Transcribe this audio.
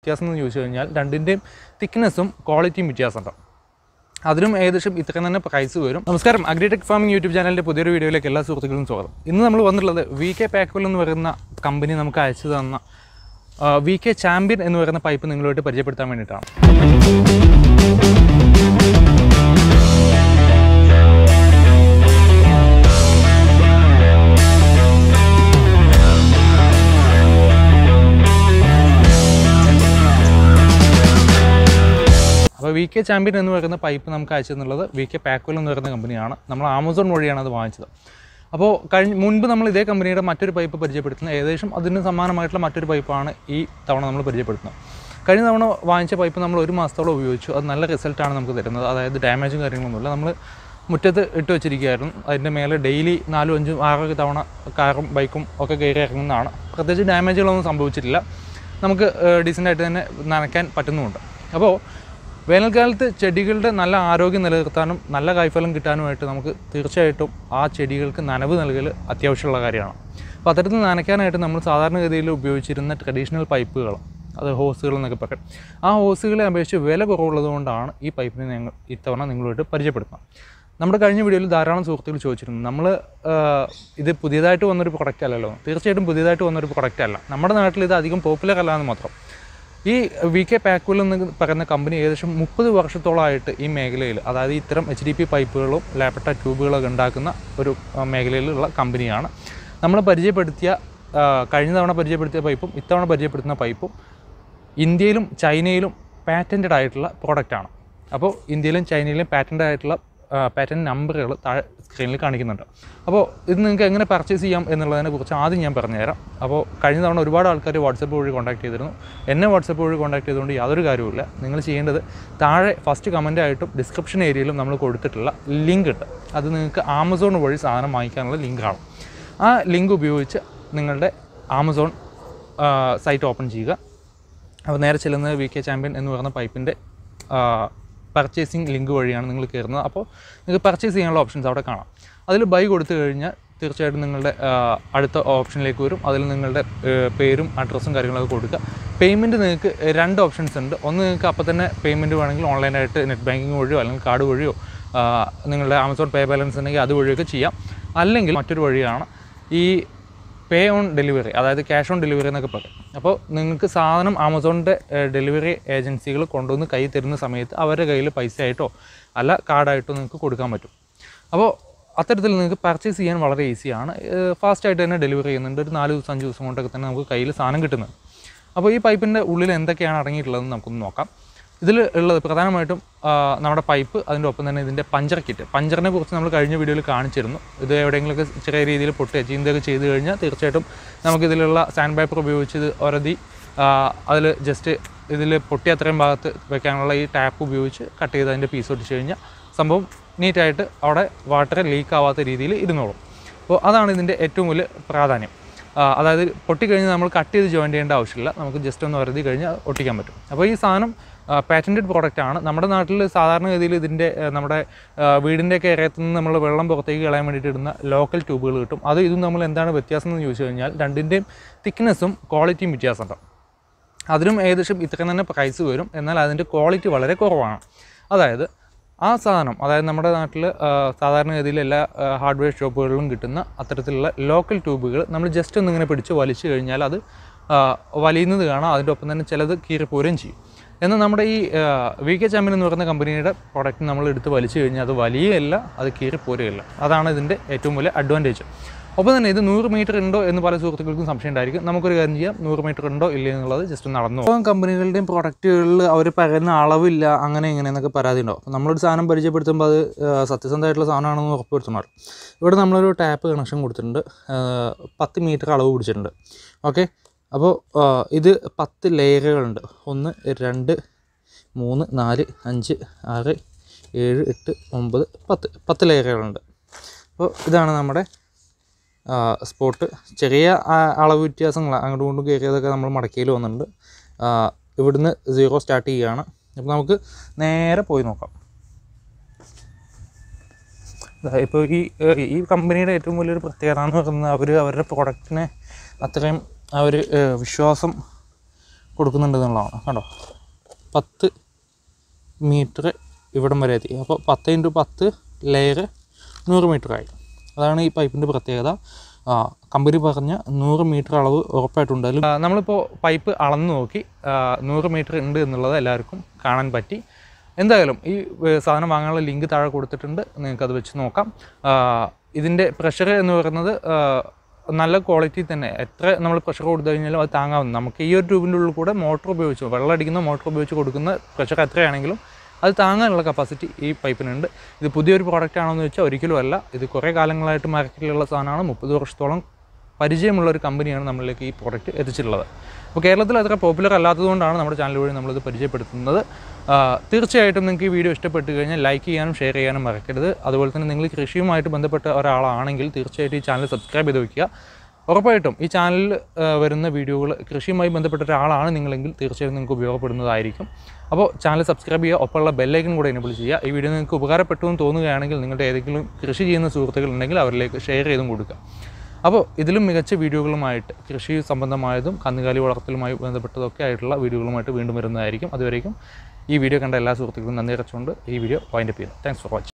വ്യത്യാസം എന്ന് ചോദിച്ചു കഴിഞ്ഞാൽ രണ്ടിൻ്റെയും തിക്നെസ്സും ക്വാളിറ്റിയും വ്യത്യാസമുണ്ട് അതിനും ഏകദേശം ഇത്രയും തന്നെ പ്രൈസ് വരും നമസ്കാരം അഗ്രിടെക് ഫാമിംഗ് യൂട്യൂബ് ചാനലിൻ്റെ പുതിയൊരു വീഡിയോയിലേക്ക് എല്ലാ സുഹൃത്തുക്കളും സ്വാഗതം ഇന്ന് നമ്മൾ വന്നിട്ടുള്ളത് വി കെ പാക്കുവൽ എന്ന് പറയുന്ന കമ്പനി നമുക്ക് അയച്ചു തന്ന വി കെ ചാമ്പ്യൻ എന്ന് പറയുന്ന പൈപ്പ് നിങ്ങളുമായിട്ട് പരിചയപ്പെടുത്താൻ വേണ്ടിയിട്ടാണ് അപ്പോൾ വി കെ ചാമ്പ്യൻ എന്ന് പറയുന്ന പൈപ്പ് നമുക്ക് അയച്ചു തന്നുള്ളത് വി കെ പാക്കുവൽ എന്ന് പറയുന്ന കമ്പനിയാണ് നമ്മൾ ആമസോൺ വഴിയാണ് അത് വാങ്ങിച്ചത് അപ്പോൾ കഴിഞ്ഞ മുൻപ് നമ്മൾ ഇതേ കമ്പനിയുടെ മറ്റൊരു പൈപ്പ് പരിചയപ്പെടുത്തുന്നത് ഏകദേശം അതിന് സമാനമായിട്ടുള്ള മറ്റൊരു പൈപ്പാണ് ഈ തവണ നമ്മൾ പരിചയപ്പെടുത്തുന്നത് കഴിഞ്ഞ തവണ വാങ്ങിച്ച പൈപ്പ് നമ്മൾ ഒരു മാസത്തോളം ഉപയോഗിച്ചു അത് നല്ല റിസൾട്ടാണ് നമുക്ക് തരുന്നത് അതായത് ഡാമേജും കാര്യങ്ങളൊന്നുമില്ല നമ്മൾ മുറ്റത്ത് ഇട്ട് വെച്ചിരിക്കുകയായിരുന്നു അതിൻ്റെ മേലെ ഡെയിലി നാലും അഞ്ചും ആറൊക്കെ തവണ കാറും ബൈക്കും ഒക്കെ കയറി ഇറങ്ങുന്നതാണ് പ്രത്യേകിച്ച് ഡാമേജുകളൊന്നും സംഭവിച്ചിട്ടില്ല നമുക്ക് ഡീസൻ്റായിട്ട് തന്നെ നനയ്ക്കാൻ പറ്റുന്നുമുണ്ട് അപ്പോൾ വേനൽക്കാലത്ത് ചെടികളുടെ നല്ല ആരോഗ്യം നിലനിർത്താനും നല്ല കായ്ഫലം കിട്ടാനുമായിട്ട് നമുക്ക് തീർച്ചയായിട്ടും ആ ചെടികൾക്ക് നനവ് നൽകൽ അത്യാവശ്യമുള്ള കാര്യമാണ് അപ്പോൾ അത്തരത്തിൽ നനയ്ക്കാനായിട്ട് നമ്മൾ സാധാരണഗതിയിൽ ഉപയോഗിച്ചിരുന്ന ട്രഡീഷണൽ പൈപ്പുകൾ അത് ഹോസുകൾ എന്നൊക്കെ പറയും ആ ഹോസുകളെ അപേക്ഷിച്ച് വില കുറവുള്ളത് കൊണ്ടാണ് ഈ പൈപ്പിനെ ഞങ്ങൾ ഇത്തവണ നിങ്ങളുമായിട്ട് പരിചയപ്പെടുത്തുന്നത് നമ്മുടെ കഴിഞ്ഞ വീഡിയോയിൽ ധാരാളം സുഹൃത്തുക്കൾ ചോദിച്ചിരുന്നു നമ്മൾ ഇത് പുതിയതായിട്ട് വന്നൊരു പ്രൊഡക്റ്റ് അല്ലല്ലോ തീർച്ചയായിട്ടും പുതിയതായിട്ട് വന്നൊരു പ്രൊഡക്റ്റ് അല്ല നമ്മുടെ നാട്ടിൽ ഇത് അധികം പോപ്പുലർ അല്ല എന്ന് മാത്രം ഈ വി കെ പാക്കുവൽ എന്ന് പറയുന്ന കമ്പനി ഏകദേശം മുപ്പത് വർഷത്തോളമായിട്ട് ഈ മേഖലയിൽ അതായത് ഇത്തരം എച്ച് ഡി പി പൈപ്പുകളും ലാപ്പട്ട ട്യൂബുകളൊക്കെ ഉണ്ടാക്കുന്ന ഒരു ആ, മേഖലയിലുള്ള കമ്പനിയാണ് നമ്മൾ പരിചയപ്പെടുത്തിയ ആ, കഴിഞ്ഞ തവണ പരിചയപ്പെടുത്തിയ പൈപ്പും ഇത്തവണ പരിചയപ്പെടുത്തുന്ന പൈപ്പും ഇന്ത്യയിലും ചൈനയിലും പാറ്റൻറ്റഡ് ആയിട്ടുള്ള പ്രോഡക്റ്റാണ് അപ്പോൾ ഇന്ത്യയിലും ചൈനയിലും പാറ്റൻഡ് ആയിട്ടുള്ള പാറ്റൻറ്റ് നമ്പറുകൾ താഴെ സ്ക്രീനിൽ കാണിക്കുന്നുണ്ട് അപ്പോൾ ഇത് നിങ്ങൾക്ക് എങ്ങനെ പർച്ചേസ് ചെയ്യാം എന്നുള്ളതിനെ കുറിച്ച് ആദ്യം ഞാൻ പറഞ്ഞുതരാം അപ്പോൾ കഴിഞ്ഞ തവണ ഒരുപാട് ആൾക്കാർ വാട്സപ്പ് വഴി കോൺടാക്ട് ചെയ്തിരുന്നു എന്നെ വാട്സപ്പ് വഴി കോൺടാക്ട് ചെയ്തുകൊണ്ട് യാതൊരു കാര്യവുമില്ല നിങ്ങൾ ചെയ്യേണ്ടത് താഴെ ഫസ്റ്റ് കമൻ്റ് ആയിട്ടും ഡിസ്ക്രിപ്ഷൻ ഏരിയയിലും നമ്മൾ കൊടുത്തിട്ടുള്ള ലിങ്ക് ഉണ്ട് അത് നിങ്ങൾക്ക് ആമസോൺ വഴി സാധനം വാങ്ങിക്കാനുള്ള ലിങ്കാണ് ആ ലിങ്ക് ഉപയോഗിച്ച് നിങ്ങളുടെ ആമസോൺ സൈറ്റ് ഓപ്പൺ ചെയ്യുക അപ്പോൾ നേരെ ചെല്ലുന്നത് വി കെ ചാമ്പ്യൻ എന്ന് പറയുന്ന പൈപ്പിൻ്റെ പർച്ചേസിങ് ലിങ്ക് വഴിയാണ് നിങ്ങൾ കയറുന്നത് അപ്പോൾ നിങ്ങൾക്ക് പർച്ചേസ് ചെയ്യാനുള്ള ഓപ്ഷൻസ് അവിടെ കാണാം അതിൽ ബൈ കൊടുത്തു കഴിഞ്ഞാൽ തീർച്ചയായിട്ടും നിങ്ങളുടെ ആ, അടുത്ത ഓപ്ഷനിലേക്ക് വരും അതിൽ നിങ്ങളുടെ ഏ, പേരും അഡ്രസ്സും കാര്യങ്ങളൊക്കെ കൊടുക്കുക പേയ്മെൻറ്റ് നിങ്ങൾക്ക് രണ്ട് ഓപ്ഷൻസ് ഉണ്ട് ഒന്ന് നിങ്ങൾക്ക് അപ്പോൾ തന്നെ പേയ്മെൻറ്റ് വേണമെങ്കിൽ ഓൺലൈനായിട്ട് നെറ്റ് ബാങ്കിങ് വഴിയോ അല്ലെങ്കിൽ കാർഡ് വഴിയോ ആ, നിങ്ങളുടെ ആമസോൺ പേ ബാലൻസ് ഉണ്ടെങ്കിൽ അത് വഴിയൊക്കെ ചെയ്യാം അല്ലെങ്കിൽ മറ്റൊരു വഴിയാണ് ഈ പേ ഓൺ ഡെലിവറി അതായത് ക്യാഷ് ഓൺ ഡെലിവറി എന്നൊക്കെ പറയും അപ്പോൾ നിങ്ങൾക്ക് സാധനം ആമസോണിൻ്റെ ഡെലിവറി ഏജൻസികൾ കൊണ്ടുവന്ന് കൈ തരുന്ന സമയത്ത് അവരുടെ കയ്യിൽ പൈസ ആയിട്ടോ അല്ല കാർഡായിട്ടോ നിങ്ങൾക്ക് കൊടുക്കാൻ പറ്റും അപ്പോൾ അത്തരത്തിൽ നിങ്ങൾക്ക് പർച്ചേസ് ചെയ്യാൻ വളരെ ഈസിയാണ് ഫാസ്റ്റായിട്ട് തന്നെ ഡെലിവറി ചെയ്യുന്നുണ്ട് ഒരു നാല് ദിവസം അഞ്ച് ദിവസം കൊണ്ടൊക്കെ തന്നെ നമുക്ക് കയ്യിൽ സാധനം കിട്ടുന്നത് അപ്പോൾ ഈ പൈപ്പിൻ്റെ ഉള്ളിൽ എന്തൊക്കെയാണ് അടങ്ങിയിട്ടുള്ളതെന്ന് നമുക്കൊന്ന് നോക്കാം ഇതിൽ ഉള്ളത് പ്രധാനമായിട്ടും ആ, നമ്മുടെ പൈപ്പ് അതിൻ്റെ ഒപ്പം തന്നെ ഇതിൻ്റെ പഞ്ചർ കിറ്റ് പഞ്ചറിനെ കുറിച്ച് നമ്മൾ കഴിഞ്ഞ വീഡിയോയിൽ കാണിച്ചിരുന്നു ഇത് എവിടെയെങ്കിലുമൊക്കെ ചെറിയ രീതിയിൽ പൊട്ടുക ചീന്തൊക്കെ ചെയ്ത് കഴിഞ്ഞാൽ തീർച്ചയായിട്ടും നമുക്കിതിലുള്ള സാൻഡ് പേപ്പർ ഉപയോഗിച്ച് ഇത് ഒരതി അതിൽ ജസ്റ്റ് ഇതിൽ പൊട്ടിയ അത്രയും ഭാഗത്ത് വെക്കാനുള്ള ഈ ടാപ്പ് ഉപയോഗിച്ച് കട്ട് ചെയ്ത് അതിൻ്റെ പീസ് ഒട്ടിച്ച് കഴിഞ്ഞാൽ സംഭവം നീറ്റായിട്ട് അവിടെ വാട്ടർ ലീക്ക് ആവാത്ത രീതിയിൽ ഇരുന്നോളും അപ്പോൾ അതാണ് ഇതിൻ്റെ ഏറ്റവും വലിയ പ്രാധാന്യം ആ, അതായത് പൊട്ടിക്കഴിഞ്ഞ് നമ്മൾ കട്ട് ചെയ്ത് ജോയിൻ ചെയ്യേണ്ട ആവശ്യമില്ല നമുക്ക് ജസ്റ്റ് ഒന്ന് വരുതി കഴിഞ്ഞാൽ ഒട്ടിക്കാൻ പറ്റും അപ്പോൾ ഈ സാധനം പാറ്റൻറ്റഡ് പ്രോഡക്റ്റ് ആണ് നമ്മുടെ നാട്ടിൽ സാധാരണഗതിയിൽ ഇതിൻ്റെ ആ, നമ്മുടെ വീടിൻ്റെയൊക്കെ ഇറയത്തു നിന്ന് നമ്മൾ വെള്ളം പുറത്തേക്ക് കളയാൻ വേണ്ടിയിട്ട് ഇടുന്ന ലോക്കൽ ട്യൂബുകൾ കിട്ടും അത് ഇതും നമ്മൾ എന്താണ് വ്യത്യാസം എന്ന് ചോദിച്ചു കഴിഞ്ഞാൽ രണ്ടിൻ്റെയും തിക്നെസ്സും ക്വാളിറ്റിയും വ്യത്യാസമുണ്ട് അതിനും ഏകദേശം ഇത്രയും തന്നെ പ്രൈസ് വരും എന്നാൽ അതിൻ്റെ ക്വാളിറ്റി വളരെ കുറവാണ് അതായത് ആ സാധനം അതായത് നമ്മുടെ നാട്ടിൽ സാധാരണഗതിയിൽ എല്ലാ ഹാർഡ്വെയർ ഷോപ്പുകളിലും കിട്ടുന്ന അത്തരത്തിലുള്ള ലോക്കൽ ട്യൂബുകൾ നമ്മൾ ജസ്റ്റ് ഒന്നിങ്ങനെ പിടിച്ച് വലിച്ചു കഴിഞ്ഞാൽ അത് ആ, വലിയുന്നത് കാണാം അതിൻ്റെ ഒപ്പം തന്നെ ചിലത് കീറിപ്പോരുകയും ചെയ്യും എന്നാൽ നമ്മുടെ ഈ വി കെ ചാമ്പ്യൻ എന്ന് പറയുന്ന കമ്പനിയുടെ പ്രോഡക്റ്റ് നമ്മൾ എടുത്ത് വലിച്ചു കഴിഞ്ഞാൽ അത് വലിയല്ല അത് കീറിപ്പോരുകയില്ല അതാണ് ഇതിൻ്റെ ഏറ്റവും വലിയ അഡ്വാൻറ്റേജ് ഒപ്പം തന്നെ ഇത് നൂറ് മീറ്റർ ഉണ്ടോ എന്ന് പല സുഹൃത്തുക്കൾക്കും സംശയം ഉണ്ടായിരിക്കും നമുക്കൊരു കാര്യം ചെയ്യാം നൂറ് മീറ്റർ ഉണ്ടോ ഇല്ലേ എന്നുള്ളത് ജസ്റ്റ് നടന്നു പോകും കമ്പനികളുടെയും പ്രൊഡക്റ്റുകളിൽ അവർ പറയുന്ന അളവില്ല അങ്ങനെ ഇങ്ങനെ എന്നൊക്കെ പരാതി ഉണ്ടാവും അപ്പോൾ നമ്മളൊരു സാധനം പരിചയപ്പെടുത്തുമ്പോൾ അത് ആ, സത്യസന്ധമായിട്ടുള്ള സാധനമാണെന്ന് ഉറപ്പുവരുത്തണം ഇവിടെ നമ്മളൊരു ടാപ്പ് കണക്ഷൻ കൊടുത്തിട്ടുണ്ട് ആ, പത്ത് മീറ്റർ അളവ് പിടിച്ചിട്ടുണ്ട് ഓക്കെ അപ്പോൾ ആ, ഇത് പത്ത് ലെയറുകളുണ്ട് ഒന്ന് രണ്ട് മൂന്ന് നാല് അഞ്ച് ആറ് ഏഴ് എട്ട് ഒമ്പത് പത്ത് പത്ത് ലെയറുകളുണ്ട് അപ്പോൾ ഇതാണ് നമ്മുടെ സ്പോട്ട് ചെറിയ ആ, അളവ് വ്യത്യാസങ്ങൾ അങ്ങോട്ടും ഇങ്ങോട്ടും കയറിയതൊക്കെ നമ്മൾ മടക്കിയിൽ വന്നിട്ടുണ്ട് ആ, ഇവിടുന്ന് സീറോ സ്റ്റാർട്ട് ചെയ്യുകയാണ് അപ്പോൾ നമുക്ക് നേരെ പോയി നോക്കാം ഇപ്പോൾ ഈ ഏഹ്, ഈ കമ്പനിയുടെ ഏറ്റവും വലിയൊരു പ്രത്യേകത എന്ന് പറയുന്നത് അവർ അവരുടെ പ്രോഡക്റ്റിനെ അത്രയും അവർ വിശ്വാസം കൊടുക്കുന്നുണ്ട് എന്നുള്ളതാണ് കണ്ടോ പത്ത് മീറ്റർ ഇവിടം വരെ എത്തി അപ്പോൾ പത്ത് ഇൻറ്റു പത്ത് ലെയർ നൂറ് മീറ്ററായി അതാണ് ഈ പൈപ്പിൻ്റെ പ്രത്യേകത ആ, കമ്പനി പറഞ്ഞ നൂറ് മീറ്റർ അളവ് ഉറപ്പായിട്ടുണ്ട് അതിൽ ആ, നമ്മളിപ്പോൾ പൈപ്പ് അളന്ന് നോക്കി ആ, നൂറ് മീറ്റർ ഉണ്ട് എന്നുള്ളത് എല്ലാവർക്കും കാണാൻ പറ്റി എന്തായാലും ഈ ഏ, സാധനം വാങ്ങാനുള്ള ലിങ്ക് താഴെ കൊടുത്തിട്ടുണ്ട് നിങ്ങൾക്കത് വെച്ച് നോക്കാം ആ, ഇതിൻ്റെ പ്രഷർ എന്ന് പറയുന്നത് ആ, നല്ല ക്വാളിറ്റി തന്നെ എത്ര നമ്മൾ പ്രഷർ കൊടുത്തു കഴിഞ്ഞാലും അത് താങ്ങാവുന്ന നമുക്ക് ഈ ഒരു ട്യൂബിൻ്റെ ഉള്ളിൽ കൂടെ മോട്ടോർ ഉപയോഗിച്ച് വെള്ളം അടിക്കുന്ന മോട്ടോർ ഉപയോഗിച്ച് കൊടുക്കുന്ന പ്രഷർ എത്രയാണെങ്കിലും അത് താങ്ങാനുള്ള കപ്പാസിറ്റി ഈ പൈപ്പിനുണ്ട് ഇത് പുതിയൊരു പ്രോഡക്റ്റ് ആണോ എന്ന് വെച്ചാൽ ഒരിക്കലും അല്ല ഇത് കുറേ കാലങ്ങളായിട്ട് മാർക്കറ്റിലുള്ള സാധനമാണ് മുപ്പത് വർഷത്തോളം പരിചയമുള്ള ഒരു കമ്പനിയാണ് നമ്മളിലേക്ക് ഈ പ്രോഡക്റ്റ് എത്തിച്ചിട്ടുള്ളത് അപ്പോൾ കേരളത്തിൽ അത്ര പോപ്പുലർ അല്ലാത്തതുകൊണ്ടാണ് നമ്മുടെ ചാനൽ വഴി നമ്മളിത് പരിചയപ്പെടുത്തുന്നത് ആ, തീർച്ചയായിട്ടും നിങ്ങൾക്ക് ഈ വീഡിയോ ഇഷ്ടപ്പെട്ട് കഴിഞ്ഞാൽ ലൈക്ക് ചെയ്യാനും ഷെയർ ചെയ്യാനും മറക്കരുത് അതുപോലെ തന്നെ നിങ്ങൾ കൃഷിയുമായിട്ട് ബന്ധപ്പെട്ട ഒരാളാണെങ്കിൽ തീർച്ചയായിട്ടും ഈ ചാനൽ സബ്സ്ക്രൈബ് ചെയ്ത് വയ്ക്കുക ഉറപ്പായിട്ടും ഈ ചാനലിൽ വരുന്ന വീഡിയോകൾ കൃഷിയുമായി ബന്ധപ്പെട്ട ഒരാളാണ് നിങ്ങളെങ്കിൽ തീർച്ചയായും നിങ്ങൾക്ക് ഉപയോഗപ്പെടുന്നതായിരിക്കും അപ്പോൾ ചാനൽ സബ്സ്ക്രൈബ് ചെയ്യുക ഒപ്പമുള്ള ബെല്ലൈക്കൻ കൂടെ എനേബിൾ ചെയ്യുക ഈ വീഡിയോ നിങ്ങൾക്ക് ഉപകാരപ്പെട്ടു എന്ന് തോന്നുകയാണെങ്കിൽ നിങ്ങളുടെ ഏതെങ്കിലും കൃഷി ചെയ്യുന്ന സുഹൃത്തുക്കൾ ഉണ്ടെങ്കിൽ അവരിലേക്ക് ഷെയർ ചെയ്തും കൊടുക്കുക അപ്പോൾ ഇതിലും മികച്ച വീഡിയോകളുമായിട്ട് കൃഷി സംബന്ധമായതും കന്നുകാലി വളർത്തലുമായി ബന്ധപ്പെട്ടതൊക്കെ ആയിട്ടുള്ള വീഡിയോകളുമായിട്ട് വീണ്ടും വരുന്നതായിരിക്കും അതുവരേക്കും ഈ വീഡിയോ കണ്ട എല്ലാ സുഹൃത്തുക്കളും നന്ദി അടച്ചുകൊണ്ട് ഈ വീഡിയോ വൈൻഡപ്പ് ചെയ്യുന്നു താങ്ക്സ് ഫോർ വാച്ചിങ്